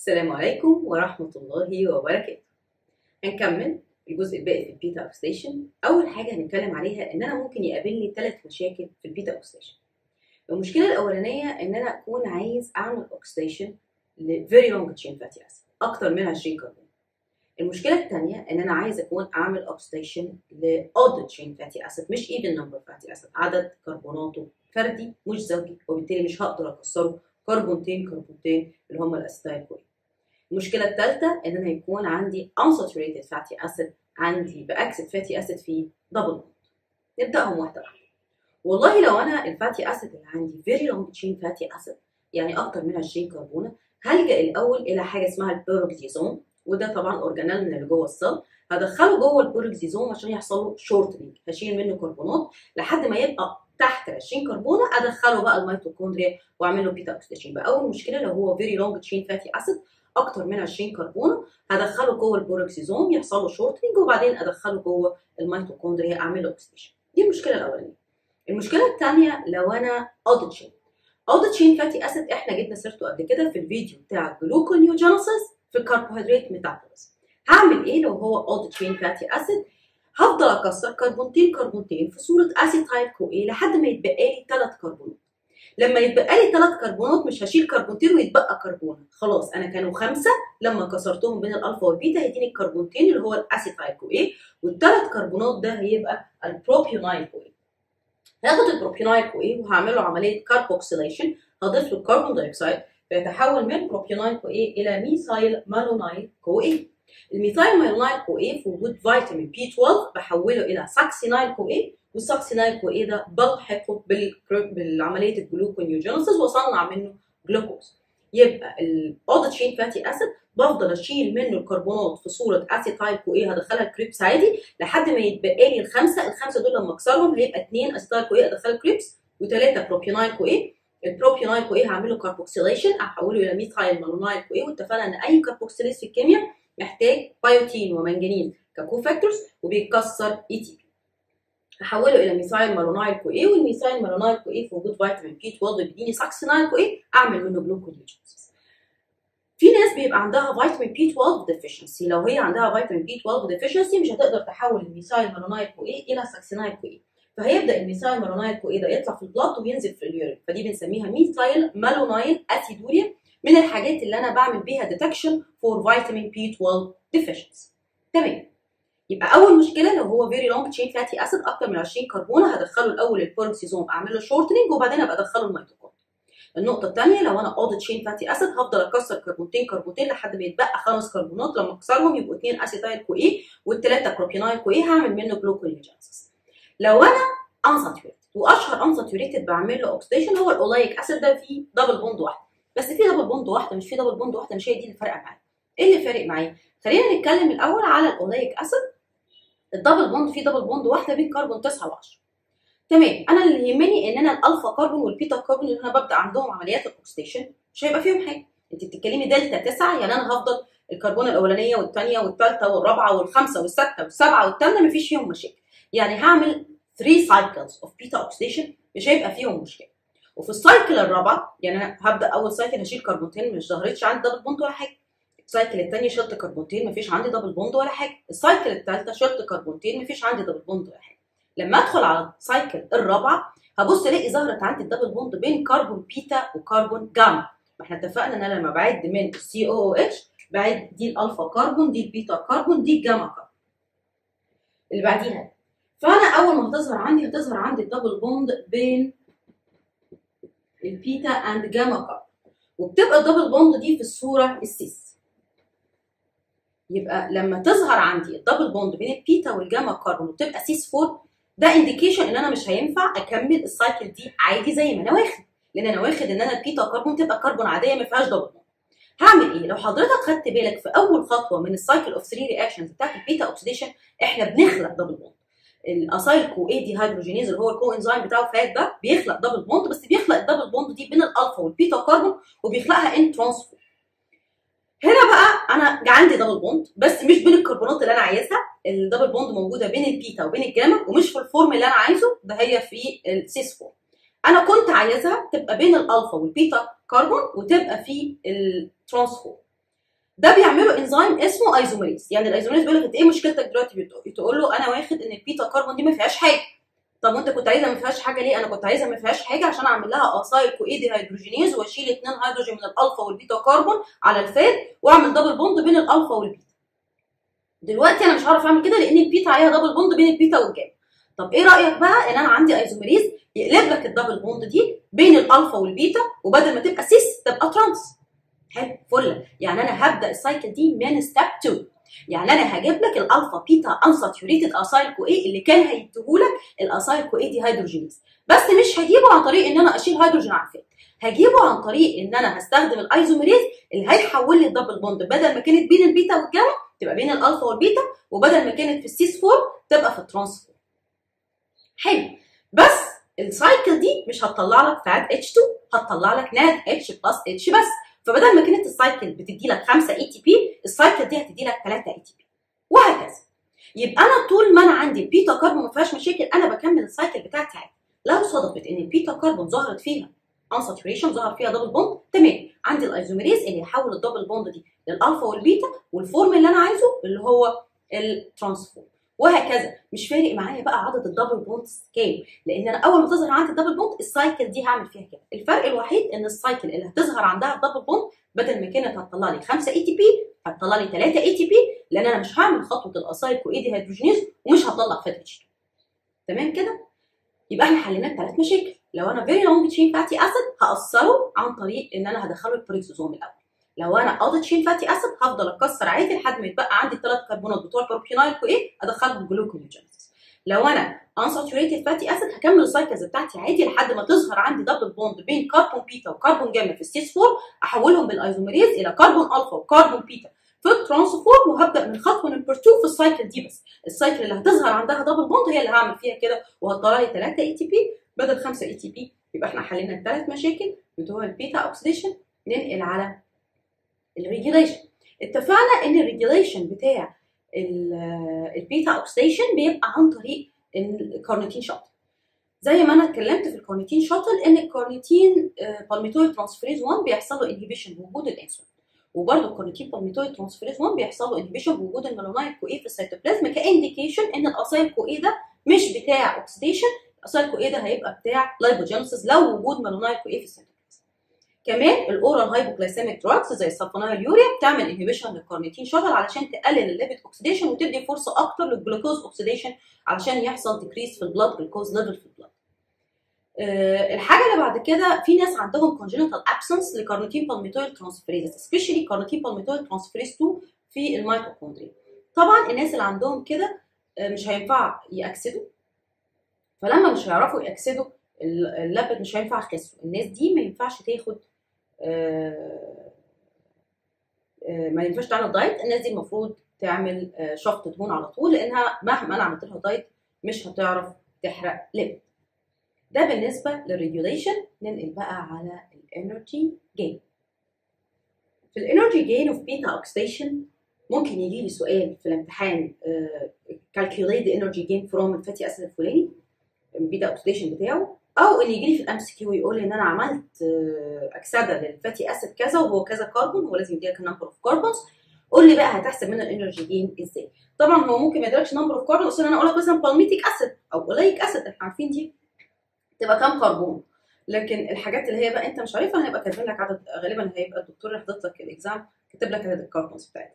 السلام عليكم ورحمة الله وبركاته هنكمل الجزء الباقي في البيتا اوكسيديشن أول حاجة هنتكلم عليها إن أنا ممكن يقابلني ثلاث مشاكل في البيتا اوكسيديشن المشكلة الأولانية إن أنا أكون عايز أعمل اوكسيديشن ل very long chain fatty acid أكتر من 20 كربون المشكلة الثانية إن أنا عايز أكون أعمل اوكسيديشن ل odd chain fatty acid مش even number fatty acid عدد كربوناته فردي مش زوجي وبالتالي مش هقدر أكسره كربونتين كربونتين اللي هم الأسيتايل كوين المشكله الثالثه ان انا يكون عندي unsaturated fatty acid عندي باكسد فاتي اسيد في دبل بوند نبداهم واحده واحده والله لو انا الفاتي اسيد اللي عندي فيري لونج تشين فاتي اسيد يعني اكتر من 20 كربونه هلجا الاول الى حاجه اسمها البيروكسيزوم وده طبعا اورجانيل من اللي جوه السل هدخله جوه البيروكسيزوم عشان يحصل له شورتنج هشيل منه كربونات لحد ما يبقى تحت 20 كربونه ادخله بقى الميتوكوندريا واعمل له بيتا اوكسيديشن يبقى اول مشكله لو هو فيري لونج تشين فاتي اسيد اكتر من 20 كربون هدخله جوه البوروكسيزوم يحصل له شورتنج وبعدين ادخله جوه الميتوكوندريا اعمل له اوكسيديشن دي المشكله الاولانيه المشكله الثانيه لو انا اودد تشين اودد تشين فاتي اسيد احنا جبنا سيرته قبل كده في الفيديو بتاع الجلوكونيوجينيسيس في الكربوهيدرات ميتابوليزم هعمل ايه لو هو اودد تشين فاتي اسيد هفضل اكسر كربونتين كربونتين في صوره اسيتايل كو ايه لحد ما يتبقى لي ثلاث كربونات لما يتبقى لي ثلاث كربونات مش هشيل كربونتين ويتبقى كربونه خلاص انا كانوا خمسه لما كسرتهم بين الالفا والبيتا هيديني الكربونتين اللي هو الاسيتايل كو ايه والثلاث كربونات ده هيبقى البروبيونايل كو ايه هاخد البروبيونايل كو ايه وهعمل له عمليه كاربوكسيليشن هضيف له الكربون دايوكسيد فيتحول من بروبيونايل كو ايه الى ميثايل مالونايل كو ايه الميثايل مالونايل كو ايه في وجود فيتامين بي 12 بحوله الى ساكسينايل كو ايه والساكسينايل كو ايه ده بلحقه بالعمليه الجلوكونيوجينيسيس واصنع منه جلوكوز يبقى الاودد تشين فاتي اسيد بفضل اشيل منه الكربونات في صوره اسيتايل كو ايه هدخلها الكريبس عادي لحد ما يتبقى لي الخمسه الخمسه دول لما اكسرهم هيبقى اثنين اسيتايل كو ايه ادخلها الكريبس وثلاثه بروبيونايل كو ايه البروبيونايل كو ايه هعمل له كاربوكسيليشن احوله الى ميثايل مالونايل كو ايه واتفقنا ان اي كاربوكسيليز في الكيمياء محتاج بايوتين ومنجنيز ككوفاكتورز وبيتكسر اي تي بي هحوله الى ميثايل مالونايل كو ايه والميثايل مالونايل كو ايه في وجود فيتامين بي 12 بيديني ساكسينايل كو ايه اعمل منه جلوكونيوجينيسيس في ناس بيبقى عندها فيتامين بي 12 ديفيشنسي لو هي عندها فيتامين بي 12 ديفيشنسي مش هتقدر تحول الميثايل مالونايل كو ايه الى ساكسينايل كو ايه فهيبدا الميثايل مالونايل كو ايه ده يطلع في البلاد وينزل في اليورين فدي بنسميها ميثايل مالونايل اسيدوريا من الحاجات اللي انا بعمل بيها ديتكشن فور فيتامين بي 12 ديفيشنسي تمام يبقى اول مشكله لو هو فيري لونج تشين فاتي اسيد اكتر من 20 كربونه هدخله الاول البيروكسيزوم اعمل له شورتنج وبعدين ابقى ادخله الميتوكوندريا النقطه الثانيه لو انا اودد تشين فاتي اسيد هفضل اكسر كربونتين كربونتين لحد ما يتبقى خمس كربونات لما اكسرهم يبقوا اثنين اسيتايل كو ايه والثلاثه بروبينايل كو ايه هعمل منه جلوكونيوجينيسيس لو انا انساتوريتد واشهر انساتوريتد بعمل له اوكسيديشن هو الاولايك اسيد ده فيه دبل بوند واحده بس في دبل بوند واحده مش في دبل بوند واحده مش هي دي اللي فارقه معايا ايه اللي فارق معايا خلينا نتكلم الاول على الاولايك اسيد الدبل بوند فيه دبل بوند واحده بين كربون 9 و10 تمام انا اللي يهمني ان انا الالفا كربون والبيتا كربون اللي انا ببدا عندهم عمليات الاكسديشن مش هيبقى فيهم حاجه انت بتتكلمي دلتا 9 يعني انا هفضل الكربون الاولانيه والثانيه والثالثه والرابعه والخامسه والسادسه والسابعه والثامنه مفيش فيهم مشاكل يعني هعمل 3 سايكلز اوف بيتا اوكسيديشن مش هيبقى فيهم مشكله وفي السايكل الرابعه يعني انا هبدا اول سايكل هشيل كربونتين مش ظهرتش عندي دبل بوند ولا حاجه السايكل الثانيه شلت كربونتين مفيش عندي دبل بوند ولا حاجه السايكل الثالثه شلت كربونتين مفيش عندي دبل بوند ولا حاجه لما ادخل على السايكل الرابعه هبص الاقي ظهرت عندي الدبل بوند بين كربون بيتا وكربون جاما ما احنا اتفقنا ان انا لما بعد من السي او او اتش بعد دي الالفا كربون دي البيتا كربون دي الجاما كربون اللي بعديها فانا اول ما هتظهر عندي هتظهر عندي الدبل بوند بين البيتا اند جاما كربون وبتبقى الدبل بوند دي في الصوره السيس يبقى لما تظهر عندي الدبل بوند بين البيتا والجاما كربون وتبقى سيس 4 ده انديكيشن ان انا مش هينفع اكمل السايكل دي عادي زي ما انا واخد لان انا واخد ان انا البيتا كربون تبقى كربون عاديه ما فيهاش دبل بوند هعمل ايه لو حضرتك خدت بالك في اول خطوه من السايكل اوف 3 رياكشنز بتاعت البيتا اوكسيديشن احنا بنخلق دبل بوند الاسايل كو اي دي هيدروجينيز اللي هو الكو انزيم بتاعه فات ده بيخلق دبل بوند بس بيخلق الدبل بوند دي بين الالفا والبيتا كربون وبيخلقها ان ترانسفور هنا بقى انا عندي دبل بوند بس مش بين الكربونات اللي انا عايزها الدبل بوند موجوده بين البيتا وبين الجاما ومش في الفورم اللي انا عايزه ده هي في السيس فورم انا كنت عايزها تبقى بين الالفا والبيتا كربون وتبقى في الترانسفور ده بيعمله انزيم اسمه ايزوميريز يعني الايزوميريز بيقول لك ايه مشكلتك دلوقتي تقول له انا واخد ان البيتا كربون دي ما فيهاش حاجه طب وانت كنت عايزها ما فيهاش حاجه ليه؟ انا كنت عايزها ما فيهاش حاجه عشان اعمل لها اسايل كويدي هيدروجينيز واشيل اثنين هيدروجين من الالفا والبيتا كربون على الفات واعمل دبل بوند بين الالفا والبيتا. دلوقتي انا مش هعرف اعمل كده لان البيتا عليها دبل بوند بين البيتا والجاما. طب ايه رايك بقى ان انا عندي ايزوميريز يقلب لك الدبل بوند دي بين الالفا والبيتا وبدل ما تبقى سيس تبقى ترانس. حلو فل يعني انا هبدا السايكل دي من ستيب 2 يعني انا هجيب لك الالفا بيتا انساتيوريتد اسايل كو اي اللي كان هيديهولك الاسايل كو اي دي هيدروجينيز بس مش هجيبه عن طريق ان انا اشيل هيدروجين على الفات هجيبه عن طريق ان انا هستخدم الايزوميريز اللي هيحول لي الدبل بوند بدل ما كانت بين البيتا والجاما تبقى بين الالفا والبيتا وبدل ما كانت في السيس 4 تبقى في الترانس 4 حلو بس السايكل دي مش هتطلع لك فات اتش 2 هتطلع لك ناد اتش بلس اتش بس فبدل ما كانت السايكل بتدي لك 5 اي تي بي السايكل دي هتدي لك 3 اي تي بي وهكذا يبقى انا طول ما انا عندي البيتا كاربون ما فيهاش مشاكل انا بكمل السايكل بتاعتي عادي لو صدفت ان البيتا كاربون ظهرت فيها انساتوريشن ظهر فيها دبل بوند تمام عندي الايزوميريز اللي يحول الدبل بوند دي للالفا والبيتا والفورم اللي انا عايزه اللي هو الترانسفورم وهكذا مش فارق معايا بقى عدد الدبل بوندز كام لان انا اول ما تظهر عندي الدبل بوند السايكل دي هعمل فيها كده الفرق الوحيد ان السايكل اللي هتظهر عندها الدبل بوند بدل ما كانت هتطلع لي 5 اي تي بي هتطلع لي 3 اي تي بي لان انا مش هعمل خطوه الاسايل كويدي هيدروجينيز ومش هطلع فات اتش تمام كده يبقى احنا حلينا الثلاث مشاكل لو انا فيري لونج تشين فاتي اسيد هاثره عن طريق ان انا هدخله البريكسوزوم الاول لو انا اودت تشين فاتي اسيد هفضل اكسر عادي لحد ما يتبقى عندي الثلاث كربونات بتوع البروبيونايل كو ايه ادخلهم جلوكونيوجينيسيس لو انا unsaturated fatty اسيد هكمل السايكلز بتاعتي عادي لحد ما تظهر عندي دبل بوند بين كربون بيتا وكربون جاما في السيس 4 احولهم بالايزوميريز الى كربون الفا وكربون بيتا في الترانسفورم وهبدا من خطوه نمبر 2 في السايكل دي بس السايكل اللي هتظهر عندها دبل بوند هي اللي هعمل فيها كده وهتطلع لي 3 اي تي بي بدل 5 اي تي بي يبقى احنا حلينا الثلاث مشاكل بتوع البيتا اوكسيديشن ننقل على الريجيوليشن اتفقنا ان الريجيوليشن بتاع البيتا اوكسيديشن بيبقى عن طريق الكارنيتين شاتل زي ما انا اتكلمت في الكارنيتين شاتل ان الكارنيتين بالميتويل ترانسفيريز 1 بيحصل له انهبيشن بوجود الانسولين وبرده الكارنيتين بالميتويل ترانسفيريز 1 بيحصل له انهبيشن بوجود الميلانايل كو اي في السيتوبلازم كانديكيشن ان الاسايل كو اي ده مش بتاع اوكسيديشن الاسايل كو اي ده هيبقى بتاع لايبوجينيسيس لو وجود ميلانايل كو اي في السيتوبلازم كمان الاورال هايبوكلايسيميك دراجز زي السلفونايل يوريا بتعمل انهبيشن للكارنيتين شاتل علشان تقلل الليبيد اوكسيديشن وتدي فرصه اكتر للجلوكوز اوكسيديشن علشان يحصل ديكريس في البلاد جلوكوز ليفل في البلاد أه الحاجه اللي بعد كده في ناس عندهم congenital absence لكارنيتين بالميتويل ترانسفيريز سبيشالي كارنيتين بالميتويل ترانسفيريز 2 في الميتوكوندريا طبعا الناس اللي عندهم كده مش هينفع ياكسدوا فلما مش هيعرفوا ياكسدوا اللبد مش هينفع يخسوا الناس دي ما ينفعش تاخد أه أه ما ينفعش تعمل دايت الناس دي المفروض تعمل شفط دهون على طول لانها مهما انا عملت لها دايت مش هتعرف تحرق ليبيد ده بالنسبة للريجوليشن ننقل بقى على الانرجي جين في الانرجي جين اوف بيتا اوكسيديشن ممكن يجي لي سؤال في الامتحان calculate the energy gain from الفاتي اسيد الفلاني البيتا اوكسيديشن بتاعه او ان يجي لي في الام سي كيو يقول لي ان انا عملت اكسده للفاتي اسيد كذا وهو كذا كربون هو لازم يديلك نمبر اوف كربونز قول لي بقى هتحسب منه الانرجي جين ازاي طبعا هو ممكن ما يديلكش نمبر اوف كربون اصل انا اقول لك مثلا بالميتيك اسيد او اوليك اسيد احنا عارفين دي تبقى كام كربون لكن الحاجات اللي هي بقى انت مش عارفها هيبقى كاتبين لك عدد غالبا هيبقى الدكتور اللي حاطط لك الاكزام كاتب لك عدد الكربونز بتاعتها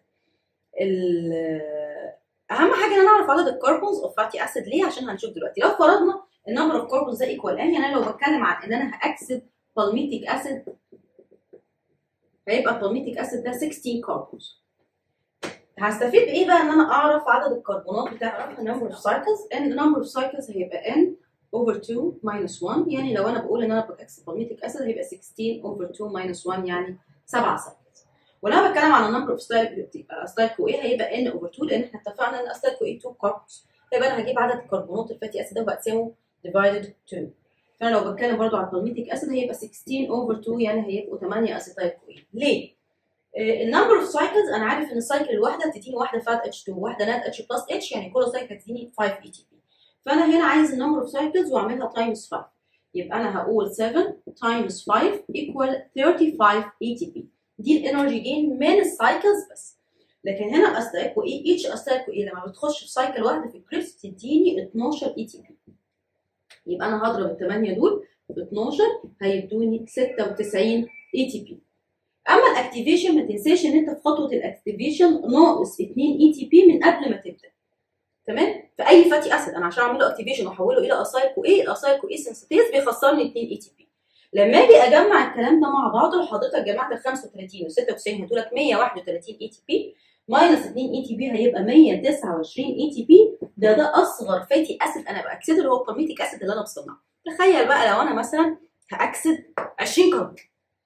اهم حاجه ان انا اعرف عدد الكربونز اوف فاتي اسيد ليه عشان هنشوف دلوقتي لو فرضنا النمبر اوف كربونز ده ايكوال ان يعني انا لو بتكلم عن ان انا هاكسد بالميتيك اسيد هيبقى بالميتيك اسيد ده 16 كربونز هستفيد بايه بقى ان انا اعرف عدد الكربونات بتاع النمبر اوف سايكلز ان النمبر اوف سايكلز هيبقى n over 2 minus 1 يعني لو انا بقول ان انا باكسد بالميتيك اسيد هيبقى 16 over 2 minus 1 يعني 7 سايكلز ولو بتكلم على النمبر اوف ستايل كو ايه هيبقى n over 2 لان احنا اتفقنا ان ستايل كو ايه 2 كربونز يبقى انا هجيب عدد الكربونات الفاتي اسيد ده وبقسمه divided 2 فانا لو بتكلم برضو على البالميتيك اسيد هيبقى 16 over 2 يعني هيبقوا 8 اسيتايل كو ايه ليه؟ النمبر اوف سايكلز انا عارف ان السايكل الواحده بتديني واحده فات اتش 2 واحده نات اتش بلس اتش يعني كل سايكل هتديني 5 اي تي بي فانا هنا عايز النمبر اوف سايكلز واعملها تايمز 5 يبقى انا هقول 7 تايمز 5 equal 35 اي تي بي دي الانرجي جين من السايكلز بس لكن هنا استايكو ايه اتش استايكو ايه لما بتخش في سايكل واحده في الكريبس تديني 12 اي تي بي يبقى انا هضرب الثمانيه دول في 12 هيدوني 96 اي تي بي اما الاكتيفيشن ما تنساش ان انت في خطوه الاكتيفيشن ناقص 2 اي تي بي من قبل ما تبدا تمام في اي فاتي اسيد انا عشان اعمل له اكتيفيشن واحوله الى اسايكو ايه الاسايكو ايه سنسيتيز بيخسرني 2 اي تي بي لما اجي اجمع الكلام ده مع بعض لو حضرتك جمعت ال 35 و 96 هيدولك 131 اي تي بي ماينس 2 اي تي بي هيبقى 129 اي تي بي ده ده اصغر فاتي اسيد انا باكسده اللي هو البروميتيك اسيد اللي انا بصنعه تخيل بقى لو انا مثلا هاكسد 20 كربون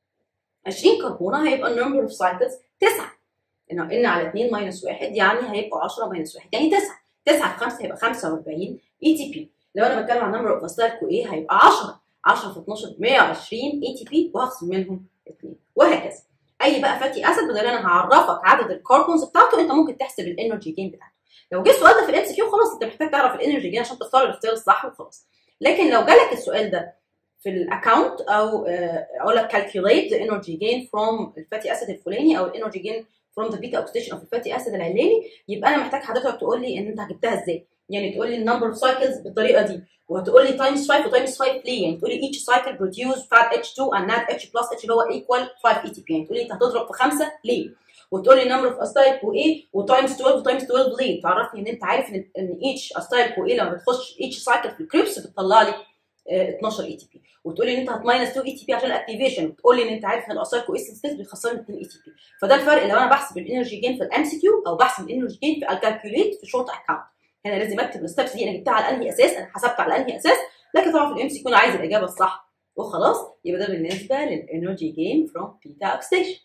20 كربونه هيبقى النمبر اوف سايكلز 9 ان ان على 2 ماينس 1 يعني هيبقوا 10 ماينس 1 يعني 9 9 في 5 هيبقى 45 اي تي بي لو انا بتكلم عن نمبر اوف اسايكو ايه هيبقى 10 10 في 12 120 اي تي بي وهخصم منهم 2 وهكذا اي بقى فاتي اسيد بدل انا هعرفك عدد الكربونز بتاعته انت ممكن تحسب الانرجي جين بتاعته لو جه السؤال ده في الام سي كيو خلاص انت محتاج تعرف الانرجي جين عشان تختار الاختيار الصح وخلاص لكن لو جالك السؤال ده في الاكونت او اقول لك calculate the energy gain from الفاتي اسيد الفلاني او الانرجي جين from the beta oxidation of الفاتي اسيد العلاني يبقى انا محتاج حضرتك تقول لي ان انت جبتها ازاي يعني تقول لي النمبر اوف سايكلز بالطريقه دي وهتقول لي تايمز 5 وتايمز 5 ليه يعني تقول لي each cycle produce fat H2 and net H plus H اللي هو equal 5 ATP يعني تقول لي انت هتضرب في 5 ليه وتقول لي number of acyl وايه وتايمز 12 وتايمز 12 ليه تعرفني ان انت عارف ان ان each acyl وايه لما بتخش each cycle في الكريبس بتطلع لي 12 اي تي بي وتقول لي ان انت هتماينس 2 اي تي بي عشان الاكتيفيشن وتقول لي ان انت عارف ان الاسايل كويسنس بيخسرني 2 اي تي بي فده الفرق لو انا بحسب الانرجي جين في الام سي كيو او بحسب الانرجي جين في الكالكوليت في شورت اكونت هنا لازم اكتب الستبس دي انا جبتها على انهي اساس انا حسبت على انهي اساس لكن طبعا في الام سي كيو انا عايز الاجابه الصح وخلاص يبقى ده بالنسبه للانرجي جين فروم بيتا اوكسيديشن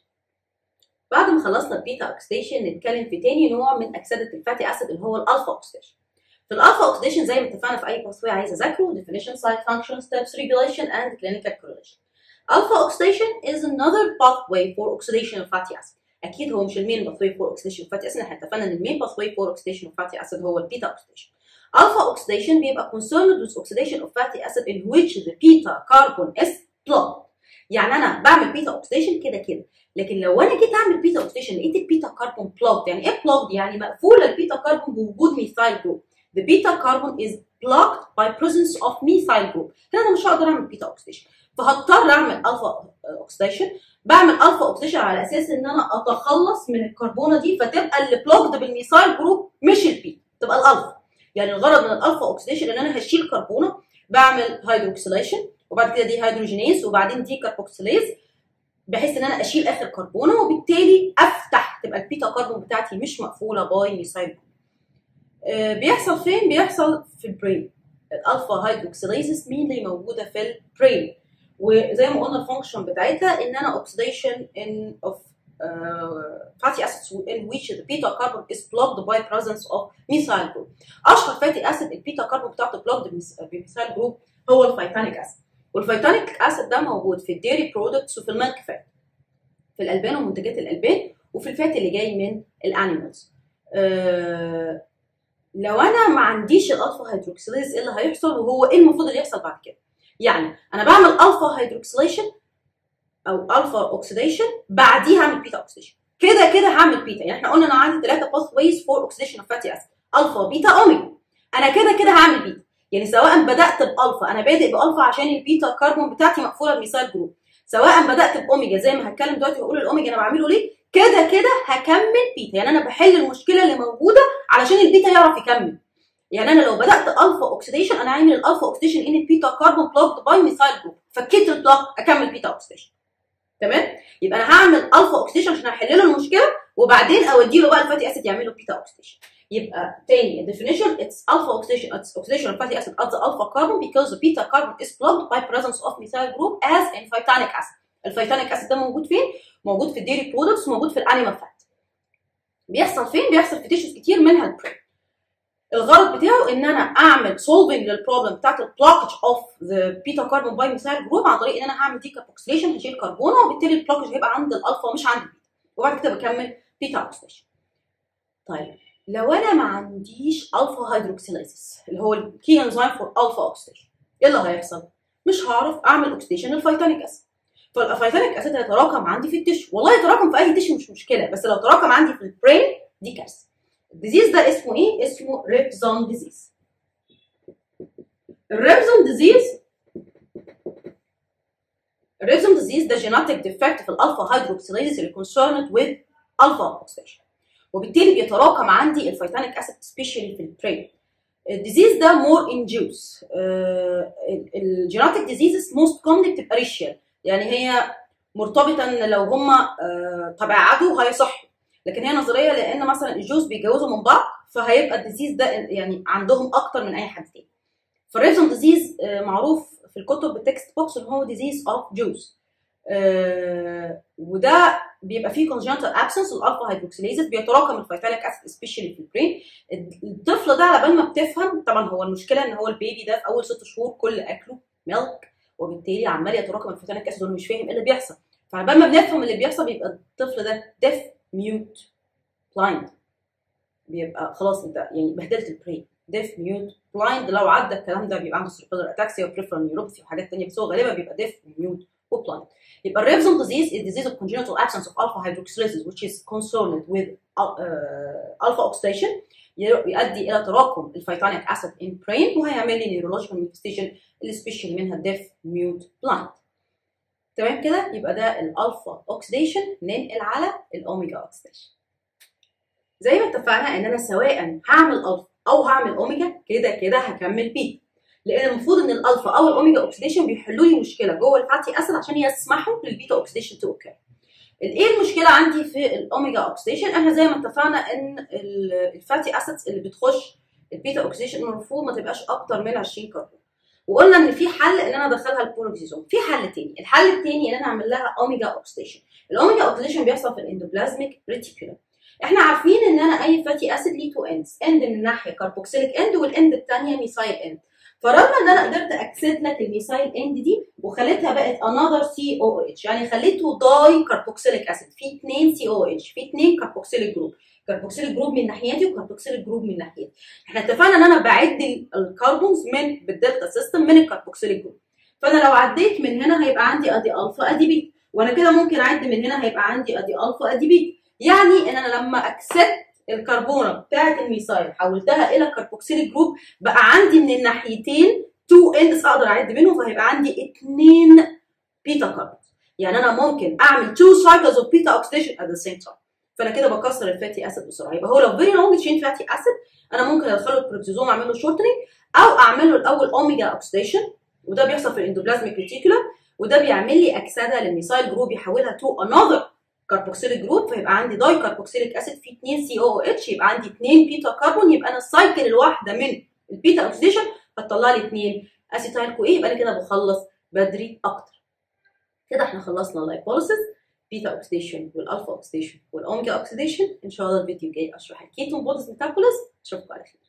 بعد ما خلصنا البيتا اوكسيديشن نتكلم في تاني نوع من اكسده الفاتي اسيد اللي هو الالفا اوكسيديشن في الالفا اوكسيديشن زي ما اتفقنا في اي باثوي عايز اذاكره definition site function steps regulation and clinical correlation alpha oxidation is another pathway for oxidation of fatty acid اكيد هو مش المين باثوي for oxidation of fatty acid احنا اتفقنا ان المين باثوي for oxidation of fatty acid هو البيتا اوكسيديشن alpha oxidation بيبقى concerned with oxidation of fatty acid in which the beta carbon is blocked يعني انا بعمل بيتا اوكسيديشن كده كده لكن لو انا جيت اعمل بيتا اوكسيديشن لقيت البيتا كربون بلوكد يعني ايه بلوكد يعني مقفوله البيتا كربون بوجود ميثايل جروب the beta carbon is blocked by presence of methyl group هنا انا مش هقدر اعمل بيتا اوكسيديشن فهضطر اعمل الفا اوكسيديشن بعمل الفا اوكسيديشن على اساس ان انا اتخلص من الكربونه دي فتبقى اللي بلوكد بالميثايل جروب مش البيتا تبقى الالفا يعني الغرض من الالفا اوكسيديشن ان انا هشيل كربونه بعمل هيدروكسيليشن وبعد كده دي هيدروجينيز وبعدين دي كاربوكسيليز بحيث ان انا اشيل اخر كربونه وبالتالي افتح تبقى البيتا كربون بتاعتي مش مقفوله باي ميثايل جروب بيحصل فين؟ بيحصل في البرين الالفا هيدروكسيليزس مين اللي موجوده في البرين وزي ما قلنا الفانكشن بتاعتها ان انا اوكسيديشن ان اوف fatty acids in which the beta carbon is blocked by presence of methyl group. اشهر فاتي اسيد البيتا كاربون بتاعته blocked بميثايل جروب هو الفيتانيك اسيد. والفيتانيك اسيد ده موجود في الديري برودكتس وفي الميلك فات. في الالبان ومنتجات الالبان وفي الفات اللي جاي من الانيمالز. أه لو انا ما عنديش الالفا هيدروكسيليز ايه اللي هيحصل وهو ايه المفروض اللي يحصل بعد كده يعني انا بعمل الفا هيدروكسيليشن او الفا اوكسيديشن بعديها اعمل بيتا اوكسيديشن كده كده هعمل بيتا يعني احنا قلنا انا عندي ثلاثه باث ويز فور اوكسيديشن اوف فاتي اسيد الفا بيتا اوميجا انا كده كده هعمل بيتا يعني سواء بدات بالفا انا بادئ بالفا عشان البيتا كربون بتاعتي مقفوله بميثايل جروب سواء بدات باوميجا زي ما هتكلم دلوقتي واقول الاوميجا انا بعمله ليه كده كده هكمل بيتا يعني انا بحل المشكله اللي موجوده علشان البيتا يعرف يكمل يعني انا لو بدات الفا اوكسيديشن انا عامل الالفا اوكسيديشن ان البيتا كربون بلوكد باي ميثايل جروب فكيت البلوك اكمل بيتا اوكسيديشن تمام يبقى انا هعمل الفا اوكسيديشن عشان احل له المشكله وبعدين اودي له بقى الفاتي اسيد يعمل له بيتا اوكسيديشن يبقى تاني definition it's alpha oxidation it's oxidation of fatty acid at the alpha carbon because the beta carbon is blocked by presence of methyl group as in phytanic acid الفيتانيك اسيد ده موجود فين؟ موجود في الديري برودكتس وموجود في الانيمال فات. بيحصل فين؟ بيحصل في تيشوز كتير منها البرين. الغرض بتاعه ان انا اعمل سولفنج للبروبلم بتاعت البلوكج اوف ذا بيتا كاربون باي ميثايل جروب عن طريق ان انا هعمل دي كاربوكسيليشن هشيل كربونه وبالتالي البلوكج هيبقى عند الالفا مش عند البيتا وبعد كده بكمل بيتا اوكسيديشن. طيب لو انا ما عنديش الفا هيدروكسيليزيس اللي هو الكي انزيم فور الفا اوكسيديشن ايه اللي هيحصل؟ مش هعرف اعمل اوكسيديشن للفيتانيك اسيد فالفيتانيك اسيد هيتراكم عندي في التشو والله يتراكم في اي تشو مش مشكله بس لو تراكم عندي في البرين دي كارثه الديزيز ده اسمه ايه اسمه ريبزون ديزيز الريبزون ديزيز الريبزون ديزيز ده جيناتيك ديفكت في الالفا هيدروكسيليز اللي كونسيرند وذ الفا اوكسيديشن وبالتالي بيتراكم عندي الفيتانيك اسيد سبيشالي في البرين الديزيز ده مور انديوس الجيناتيك ديزيزز موست كومنلي بتبقى ريشيال يعني هي مرتبطه ان لو هم تبعدوا هيصحوا لكن هي نظريه لان مثلا الجوز بيتجوزوا من بعض فهيبقى الديزيز ده يعني عندهم اكتر من اي حد تاني فالريبزون ديزيز معروف في الكتب بالتكست بوكس ان هو ديزيز اوف جوز وده بيبقى فيه congenital absence الالفا هيدروكسيليزز بيتراكم الفيتاليك اسيد سبيشالي في البرين الطفل ده على بال ما بتفهم طبعا هو المشكله ان هو البيبي ده في اول ست شهور كل اكله ميلك وبالتالي عمال يتراكم الفيتاليك اسيد وانا مش فاهم ايه اللي بيحصل فعلى بال ما بنفهم اللي بيحصل بيبقى الطفل ده ديف ميوت بلايند بيبقى خلاص انت يعني بهدلت البرين ديف ميوت بلايند لو عدى الكلام ده بيبقى عنده سيربيلر اتاكسيا وبريفرال نيوروباثي وحاجات ثانيه بس هو غالبا بيبقى ديف ميوت وبلايند يبقى الريفزون disease is disease of congenital absence of alpha hydroxylases which is concerned with uh, alpha oxidation يؤدي الى تراكم الفيتانيك اسيد in brain وهيعمل لي neurological manifestation اللي سبيشال منها deaf mute blind تمام كده يبقى ده الالفا اوكسيديشن ننقل على الاوميجا اوكسيديشن زي ما اتفقنا ان انا سواء هعمل الفا او هعمل اوميجا كده كده هكمل بيتا لان المفروض ان الالفا او الاوميجا اوكسيديشن بيحلوا لي مشكله جوه الفاتي اسيد عشان يسمحوا للبيتا اوكسيديشن تو اوكي ايه المشكله عندي في الاوميجا اوكسيديشن احنا زي ما اتفقنا ان الفاتي اسيدز اللي بتخش البيتا اوكسيديشن المفروض ما تبقاش اكتر من 20 كربون وقلنا ان في حل ان انا ادخلها البروكسيزوم في حل تاني الحل التاني ان انا اعمل لها اوميجا اوكسيديشن الاوميجا اوكسيديشن بيحصل في الاندوبلازميك ريتيكولم احنا عارفين ان انا اي فاتي اسيد ليه تو اندز اند من ناحيه كاربوكسيليك اند والاند الثانيه ميثايل اند فرغم ان انا قدرت اكسد لك الميثايل اند دي وخليتها بقت انذر سي او اتش يعني خليته داي كاربوكسيليك اسيد في اثنين سي او اتش في اثنين كاربوكسيليك جروب كاربوكسيليك جروب من ناحيتي وكاربوكسيليك جروب من ناحيتي احنا اتفقنا ان انا بعد الكربونز من بالدلتا سيستم من الكاربوكسيليك جروب فانا لو عديت من هنا هيبقى عندي ادي الفا ادي بيتا وانا كده ممكن اعد من هنا هيبقى عندي ادي الفا ادي بيتا يعني ان انا لما اكسبت الكربونه بتاعه الميثايل حولتها الى كربوكسيليك جروب بقى عندي من الناحيتين تو اندز اقدر اعد منهم فهيبقى عندي اثنين بيتا كربون يعني انا ممكن اعمل تو سايكلز اوف بيتا اوكسيديشن ات ذا سيم تايم فانا كده بكسر الفاتي اسيد بسرعه يبقى هو لو فيري لونج تشين فاتي اسيد انا ممكن ادخله البروكسيزوم اعمل له شورتنج او اعمل له الاول اوميجا اوكسيديشن وده بيحصل في الاندوبلازميك ريتيكولم وده بيعمل لي اكسده للميثايل جروب يحولها تو انذر كاربوكسيليك جروب فيبقى عندي داي كاربوكسيليك اسيد فيه 2 سي او اتش يبقى عندي 2 بيتا كربون يبقى انا السايكل الواحده من البيتا اوكسيديشن هتطلع لي 2 اسيتايل كو ايه يبقى انا كده بخلص بدري اكتر كده احنا خلصنا اللايبوليسيس بيتا اوكسيديشن والالفا اوكسيديشن والاوميجا اوكسيديشن ان شاء الله الفيديو الجاي اشرح الكيتون بودز ميتابوليز اشوفكم على خير